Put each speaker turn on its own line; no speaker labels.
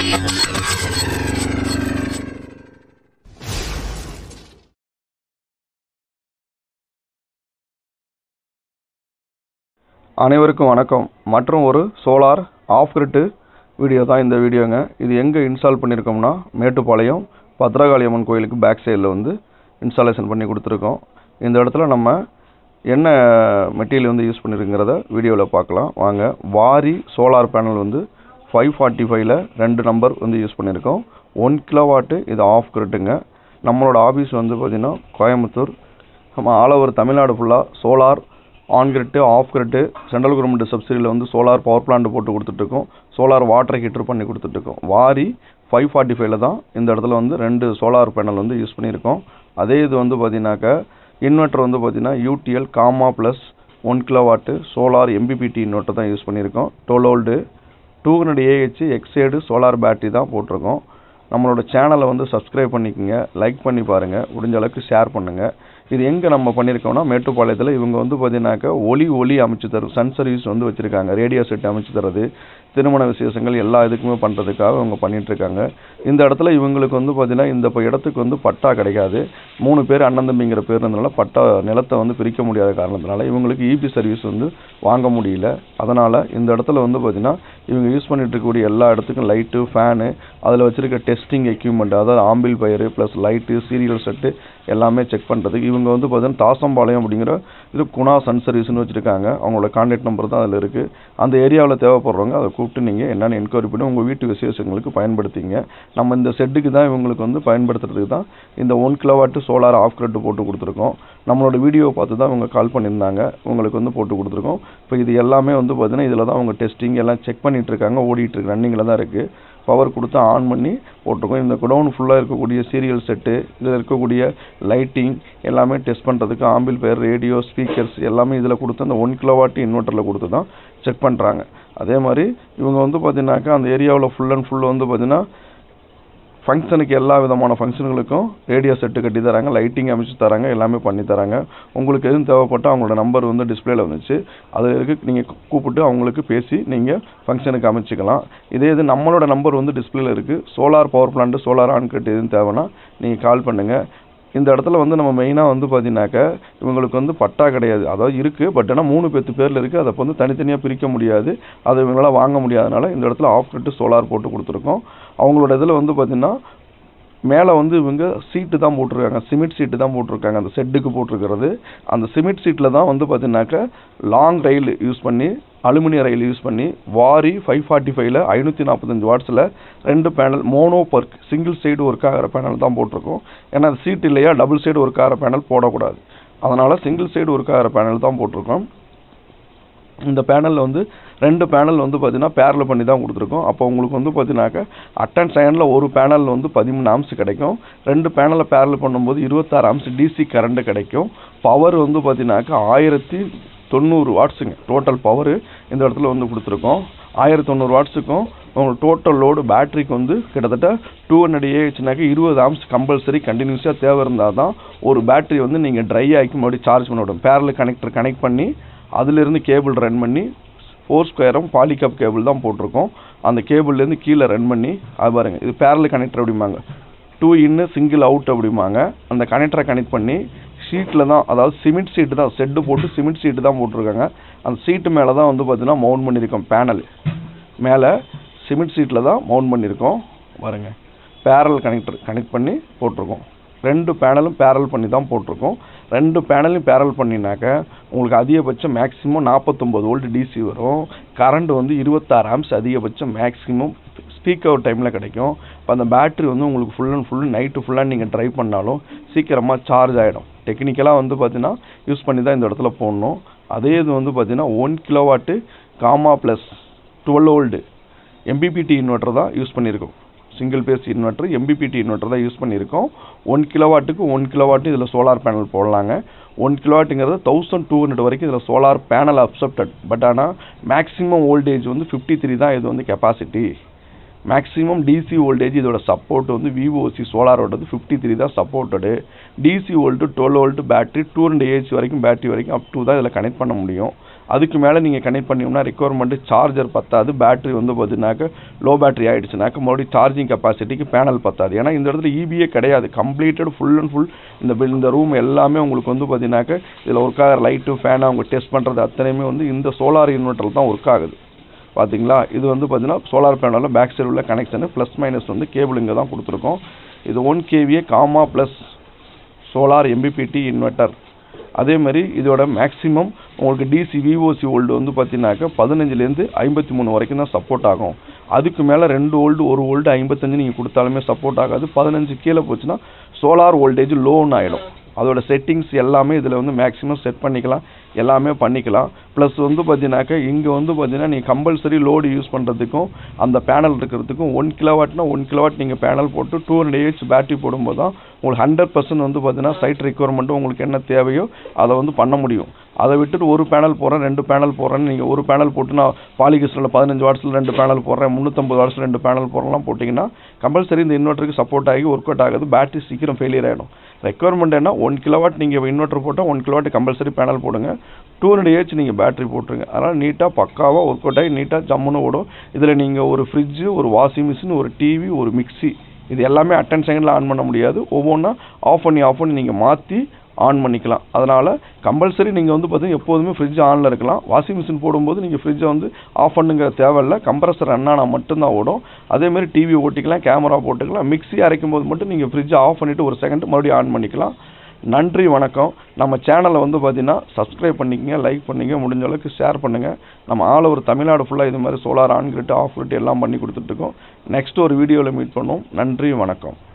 அனைவருக்கும் வணக்கம் மற்றும் ஒரு சோலார் ஆஃப் கிரிட்டு வீடியோ தான் இந்த வீடியோங்க இது எங்கே இன்ஸ்டால் பண்ணியிருக்கோம்னா மேட்டுப்பாளையம் பத்ரகாளி அம்மன் கோயிலுக்கு பேக் சைடில் வந்து இன்ஸ்டாலேஷன் பண்ணி கொடுத்துருக்கோம் இந்த இடத்துல நம்ம என்ன மெட்டீரியல் வந்து யூஸ் பண்ணியிருக்கிறத வீடியோவில் பார்க்கலாம் வாங்க வாரி சோலார் பேனல் வந்து ஃபைவ் ஃபார்ட்டி ஃபைவ்ல ரெண்டு நம்பர் வந்து யூஸ் பண்ணியிருக்கோம் ஒன் கிலோவாட்டு இது ஆஃப் கிரிட்டுங்க நம்மளோட ஆஃபீஸ் வந்து பார்த்திங்கன்னா கோயம்புத்தூர் நம்ம ஆல் ஓவர் தமிழ்நாடு ஃபுல்லாக solar on grid off grid central government சப்சிடியில் வந்து சோலார் பவர் பிளான்ட் போட்டு கொடுத்துட்ருக்கோம் சோலார் வாட்டர் ஹீட்டர் பண்ணி கொடுத்துட்ருக்கோம் வாரி ஃபைவ் ஃபார்ட்டி ஃபைவ்ல தான் இந்த இடத்துல வந்து ரெண்டு சோலார் பேனல் வந்து யூஸ் பண்ணியிருக்கோம் அதே இது வந்து பார்த்தீங்கன்னாக்கா இன்வெர்ட்டர் வந்து பார்த்தீங்கன்னா UTL gamma plus one kilowatt solar MPPT inverter தான் யூஸ் பண்ணியிருக்கோம் twelve volt two hundred AH Exide solar battery தான் போட்டிருக்கோம் நம்மளோட சேனலை வந்து சப்ஸ்கிரைப் பண்ணிக்கோங்க லைக் பண்ணி பாருங்கள் முடிஞ்ச அளவுக்கு ஷேர் பண்ணுங்கள் இது எங்கே நம்ம பண்ணியிருக்கோம்னா மேட்டுப்பாளையத்தில் இவங்க வந்து பார்த்தீங்கன்னாக்கா ஒளி ஒளி அமைச்சு தரும் சன் சர்வீஸ் வந்து வச்சுருக்காங்க ரேடியோ செட் அமைச்சு தர்றது திருமண விசேஷங்கள் எல்லா இதுக்குமே பண்ணுறதுக்காக இவங்க பண்ணிகிட்ருக்காங்க இந்த இடத்துல இவங்களுக்கு வந்து பார்த்தீங்கன்னா இந்த இப்போ இடத்துக்கு வந்து பட்டா கிடைக்காது மூணு பேர் அண்ணன் தம்பிங்கிற பேர் இருந்தனால பட்டா நிலத்தை வந்து பிரிக்க முடியாத காரணத்தினால இவங்களுக்கு இபி சர்வீஸ் வந்து வாங்க முடியல அதனால் இந்த இடத்துல வந்து பார்த்தீங்கன்னா இவங்க யூஸ் பண்ணிட்டு இருக்கக்கூடிய எல்லா இடத்துக்கும் லைட்டு ஃபேனு அதில் வச்சுருக்க டெஸ்டிங் எக்யூப்மெண்ட் அதாவது amplifier plus light serial set எல்லாமே செக் பண்ணுறதுக்கு இவங்க வந்து பார்த்தீங்கன்னா தாசம்பாளையம் அப்படிங்கிற இது குணா சன் சர்வீஸ்னு வச்சுருக்காங்க அவங்களோட கான்டாக்ட் நம்பர் தான் அதில் இருக்குது அந்த ஏரியாவில் தேவைப்படுறவங்க அதை கூப்பிட்டு நீங்கள் என்னென்னு என்கொயரி பண்ணி உங்கள் வீட்டு விசேஷங்களுக்கு பயன்படுத்திங்க நம்ம இந்த செட்டுக்கு தான் இவங்களுக்கு வந்து பயன்படுத்துறதுக்கு தான் இந்த one kilowatt solar off grid போட்டு கொடுத்துருக்கோம் நம்மளோட வீடியோ பார்த்து தான் அவங்க கால் பண்ணியிருந்தாங்க உங்களுக்கு வந்து போட்டு கொடுத்துருக்கோம் இப்போ இது எல்லாமே வந்து பார்த்தீங்கன்னா இதில் தான் அவங்க டெஸ்டிங் எல்லாம் செக் பண்ணிகிட்டு இருக்காங்க ஓடிட்டு இருக்கு ரன்னிங்கில் தான் இருக்குது பவர் கொடுத்து ஆன் பண்ணி போட்டிருக்கோம் இந்த குடவுன் ஃபுல்லாக இருக்கக்கூடிய சீரியல் செட்டு இதில் இருக்கக்கூடிய லைட்டிங் எல்லாமே டெஸ்ட் பண்ணுறதுக்கு ஆம்பிள் பேர் ரேடியோ ஸ்பீக்கர்ஸ் எல்லாமே இதில் கொடுத்து அந்த ஒன் கிலோவாட் இன்வெர்ட்டரில் கொடுத்து தான் செக் பண்ணுறாங்க அதே மாதிரி இவங்க வந்து பார்த்தீங்கன்னாக்கா அந்த ஏரியாவில் ஃபுல் அண்ட் ஃபுல் வந்து பார்த்தீங்கன்னா ஃபங்க்ஷனுக்கு எல்லா விதமான ஃபங்க்ஷனுங்களுக்கும் ரேடியோ செட்டு கட்டி தராங்க லைட்டிங் அமைச்சு தராங்க எல்லாமே பண்ணி தராங்க உங்களுக்கு எதுவும் தேவைப்பட்டால் அவங்களோட நம்பர் வந்து டிஸ்பிளேல வந்துச்சு அது இருக்கு நீங்கள் கூப்பிட்டு அவங்களுக்கு பேசி நீங்கள் ஃபங்க்ஷனுக்கு அமைச்சிக்கலாம் இதே இது நம்மளோட நம்பர் வந்து டிஸ்பிளேல இருக்குது solar power plant solar on cut எதுவும் தேவைன்னா நீங்கள் கால் பண்ணுங்கள் இந்த இடத்துல வந்து நம்ம மெயினாக வந்து பார்த்தீங்கன்னாக்கா இவங்களுக்கு வந்து பட்டா கிடையாது அதாவது இருக்குது பட் ஆனால் மூணு பேர்த்து பேரில் இருக்குது அதை வந்து தனித்தனியாக பிரிக்க முடியாது அதை இவங்களால் வாங்க முடியாதனால இந்த இடத்துல ஆஃப் கட்டு சோலார் போட்டு கொடுத்துருக்கோம் அவங்களோட இதில் வந்து பார்த்திங்கன்னா மேலே வந்து இவங்க சீட்டு தான் போட்டிருக்காங்க சிமெண்ட் சீட்டு தான் போட்டிருக்காங்க அந்த செட்டுக்கு போட்டிருக்கிறது அந்த சிமெண்ட் சீட்டில் தான் வந்து பார்த்தீங்கன்னாக்கா லாங் ரயில் யூஸ் பண்ணி அலுமினிய ரயில் யூஸ் பண்ணி வாரி ஃபைவ் ஃபார்ட்டி ஃபைவ்ல ஐநூற்றி நாற்பத்தஞ்சு வாட்ஸில் ரெண்டு panel mono perc single side work ஆகிற பேனல் தான் போட்டிருக்கோம் ஏன்னா அது சீட் இல்லையா டபுள் சைடு ஒர்க் ஆகிற பேனல் போடக்கூடாது அதனால் சிங்கிள் சைடு ஒர்க் ஆகிற பேனல் தான் போட்டிருக்கோம் இந்த பேனலில் வந்து ரெண்டு பேனல் வந்து பார்த்தீங்கன்னா பேரில் பண்ணி தான் கொடுத்துருக்கோம் அப்போ உங்களுக்கு வந்து பார்த்தீங்கன்னாக்கா அட்டன் செகண்டில் ஒரு பேனல் வந்து பதிமூணு ஆம்ஸ் கிடைக்கும் ரெண்டு பேனலை பேரில் பண்ணும்போது இருபத்தாறு ஆம்ஸ் டிசி கரண்ட் கிடைக்கும் பவர் வந்து பார்த்தீங்கன்னாக்கா ஆயிரத்தி தொண்ணூறு வாட்ஸுங்க டோட்டல் பவர் இந்த இடத்துல வந்து கொடுத்துருக்கோம் ஆயிரத்தி தொண்ணூறு வாட்ஸுக்கும் உங்களுக்கு டோட்டல் லோடு பேட்டரிக்கு வந்து கிட்டத்தட்ட டூ ஹண்ட்ரட் ஏஹெச்னாக்க இருபது ஆம்ஸ் கம்பல்சரி கண்டினியூஸாக தேவை இருந்தால் தான் ஒரு பேட்டரி வந்து நீங்கள் ட்ரை ஆக்கி மறுபடியும் சார்ஜ் பண்ண விடும் பேரல் கனெக்டர் கனெக்ட் பண்ணி அதிலிருந்து கேபிள் ரன் பண்ணி ஃபோர் ஸ்கொயரும் பாலிகப் கேபிள் தான் போட்டிருக்கோம் அந்த கேபிள்லேருந்து கீழே ரன் பண்ணி அது பாருங்கள் இது பேரல் கனெக்டர் அப்படிம்பாங்க டூ இன்னு சிங்கிள் அவுட் அப்படிம்பாங்க அந்த கனெக்டரை கனெக்ட் பண்ணி ஷீட்டில் தான் அதாவது சிமெண்ட் சீட்டு தான் செட்டு போட்டு சிமெண்ட் சீட்டு தான் போட்டிருக்காங்க அந்த சீட்டு மேலே தான் வந்து பார்த்தீங்கன்னா மவுண்ட் பண்ணியிருக்கோம் பேனல் மேலே சிமெண்ட் சீட்டில் தான் மவுண்ட் பண்ணியிருக்கோம் பாருங்க பேரல் கனெக்டர் கனெக்ட் பண்ணி போட்டிருக்கோம் ரெண்டு பேனலும் பேரல் பண்ணி தான் போட்டிருக்கோம் ரெண்டு பேனலையும் பேரல் பண்ணினாக்க உங்களுக்கு அதிகபட்சம் மேக்ஸிமம் நாற்பத்தொம்போது வோல்ட் டிசி வரும் கரண்ட் வந்து இருபத்தாறு ஆம்ஸ் அதிகபட்சம் மேக்ஸிமம் ஸ்பீக் அவுட் டைமில் கிடைக்கும் இப்போ அந்த பேட்ரி வந்து உங்களுக்கு ஃபுல் அண்ட் ஃபுல் நைட்டு ஃபுல்லாக நீங்கள் ட்ரைவ் பண்ணாலும் சீக்கிரமாக சார்ஜ் ஆகிடும் டெக்னிக்கலாக வந்து பார்த்தீங்கன்னா யூஸ் பண்ணி தான் இந்த இடத்துல போடணும் அதே இது வந்து பார்த்தீங்கன்னா one kilowatt gamma plus twelve volt MPPT inverter தான் யூஸ் பண்ணியிருக்கோம் single phase inverter MPPT inverter தான் யூஸ் பண்ணியிருக்கோம் ஒன் கிலோவாட்டுக்கு ஒன் கிலோவாட்டு இதில் சோலார் பேனல் போடலாங்க ஒன் கிலோவாட்டுங்கிறது தௌசண்ட் டூ ஹண்ட்ரட் வரைக்கும் இதில் சோலார் பேனல் அப்செப்டட் பட் ஆனால் மேக்ஸிமம் வோல்டேஜ் வந்து ஃபிஃப்டி த்ரீ தான் இது வந்து கெப்பாசிட்டி மேக்ஸிமம் டிசி வோல்டேஜ் இதோட சப்போர்ட் வந்து விவோசி சோலாரோடது ஃபிஃப்டி த்ரீ தான் supported DC volt twelve volt battery two hundred AH வரைக்கும் பேட்டரி வரைக்கும் அப் டூ தான் இதில் கனெக்ட் பண்ண முடியும் அதுக்கு மேலே நீங்கள் கனெக்ட் பண்ணிங்கன்னா ரெக்குவயர்மெண்ட் சார்ஜர் பத்தாது பேட்டரி வந்து பார்த்தீங்கன்னாக்க லோ பேட்டரி ஆகிடுச்சுனாக்க மறுபடியும் சார்ஜிங் கெப்பாசிட்டிக்கு பேனல் பத்தாது ஏன்னா இந்த இடத்துல இபியே கிடையாது கம்ப்ளீட்டட் ஃபுல் அண்ட் ஃபுல் இந்த bill- இந்த ரூம் எல்லாமே உங்களுக்கு வந்து பார்த்தீங்கன்னாக்க இதில் ஒர்க் ஆகிற லைட்டு ஃபேனை அவங்க டெஸ்ட் பண்ணுறது அத்தனையுமே வந்து இந்த சோலார் இன்வெர்ட்டர் தான் ஒர்க் ஆகுது பார்த்தீங்களா இது வந்து பார்த்தீங்கன்னா சோலார் பேனலில் பேக் சைடு உள்ள கனெக்ஷனு ப்ளஸ் மைனஸ் வந்து கேபிள் இங்கே தான் கொடுத்துருக்கோம் இது one KVA gamma plus solar MPPT inverter அதே மாதிரி இதோட மேக்ஸிமம் உங்களுக்கு டிசி விஓசி ஓல்டு வந்து பார்த்தீங்கன்னாக்க பதினஞ்சுலேருந்து ஐம்பத்தி மூணு வரைக்கும் தான் சப்போர்ட் ஆகும் அதுக்கு மேலே ரெண்டு ஓல்டு ஒரு ஓல்டு ஐம்பத்தஞ்சு நீங்கள் கொடுத்தாலுமே சப்போர்ட் ஆகாது பதினஞ்சு கீழே போச்சுன்னா சோலார் வோல்டேஜ் லோன் ஆகிடும் அதோட செட்டிங்ஸ் எல்லாமே இதில் வந்து மேக்ஸிமம் செட் பண்ணிக்கலாம் எல்லாமே பண்ணிக்கலாம் ப்ளஸ் வந்து பார்த்தீங்கன்னாக்க இங்கே வந்து பார்த்தீங்கன்னா நீங்கள் கம்பல்சரி லோடு யூஸ் பண்ணுறதுக்கும் அந்த பேனல் இருக்கிறதுக்கும் ஒன் கிலோவாட்னா ஒன் கிலோவாட் நீங்கள் பேனல் போட்டு டூ ஹண்ட்ரட் ஏஹெச் பேட்டரி போடும்போது தான் உங்களுக்கு ஹண்ட்ரட் பர்சன்ட் வந்து பார்த்தீங்கன்னா சைட் ரெக்குவயர்மெண்ட்டும் உங்களுக்கு என்ன தேவையோ அதை வந்து பண்ண முடியும் அதை விட்டுட்டு ஒரு பேனல் போடுறேன் ரெண்டு பேனல் போடுறேன்னு நீங்கள் ஒரு பேனல் போட்டு நான் பாலிகிஸ்டில் பதினஞ்சு வாட்ஸில் ரெண்டு பேனல் போடுறேன் முந்நூற்றம்பது வாட்ஸில் ரெண்டு பேனல் போடுறலாம் போட்டிங்கன்னா கம்பல்சரி இந்த இன்வெர்ட்டருக்கு சப்போர்ட் ஆகி ஒர்க் அவுட் ஆகுது பேட்டரி சீக்கிரம் ஃபெயிலியர் ஆகிடும் ரெக்குவயர்மெண்ட் என்ன ஒன் கிலோவாட் நீங்கள் இன்வெர்ட்டர் போட்டால் ஒன் கிலோவாட் கம்பல்சரி பேனல் போடுங்க டூ ஹண்ட்ரட் ஏஹெச் நீங்கள் பேட்டரி போட்டுருங்க அதனால் நீட்டாக பக்காவாக ஒர்க் அவுட் ஆகி நீட்டாக ஜம்முன்னு ஓடும் இதில் நீங்கள் ஒரு ஃப்ரிட்ஜு ஒரு வாஷிங் மிஷின் ஒரு டிவி ஒரு மிக்ஸி இது எல்லாமே அட்டன் செகண்டில் ஆன் பண்ண முடியாது ஒவ்வொன்றா ஆஃப் பண்ணி ஆஃப் பண்ணி நீங்கள் மாற்றி ஆன் பண்ணிக்கலாம் அதனால் கம்பல்சரி நீங்கள் வந்து பார்த்தீங்கன்னா எப்போதுமே ஃப்ரிட்ஜ் ஆனில் இருக்கலாம் வாஷிங் மிஷின் போடும்போது நீங்கள் ஃப்ரிட்ஜை வந்து ஆஃப் பண்ணுங்கிற தேவையில்ல கம்ப்ரஸர் ரன் ஆனால் மட்டும்தான் ஓடும் அதேமாதிரி டிவி ஓட்டிக்கலாம் கேமரா போட்டுக்கலாம் மிக்ஸி அரைக்கும் போது மட்டும் நீங்கள் ஃப்ரிட்ஜை ஆஃப் பண்ணிவிட்டு ஒரு செகண்ட் மறுபடியும் ஆன் பண்ணிக்கலாம் நன்றி வணக்கம் நம்ம சேனலை வந்து பார்த்தீங்கன்னா சப்ஸ்கிரைப் பண்ணிக்கங்க லைக் பண்ணிங்க முடிஞ்ச அளவுக்கு ஷேர் பண்ணுங்கள் நம்ம ஆல் ஓவர் தமிழ்நாடு ஃபுல்லாக இது மாதிரி solar on grid off grid எல்லாம் பண்ணி கொடுத்துட்ருக்கோம் நெக்ஸ்ட் ஒரு வீடியோவில் மீட் பண்ணுவோம் நன்றி வணக்கம்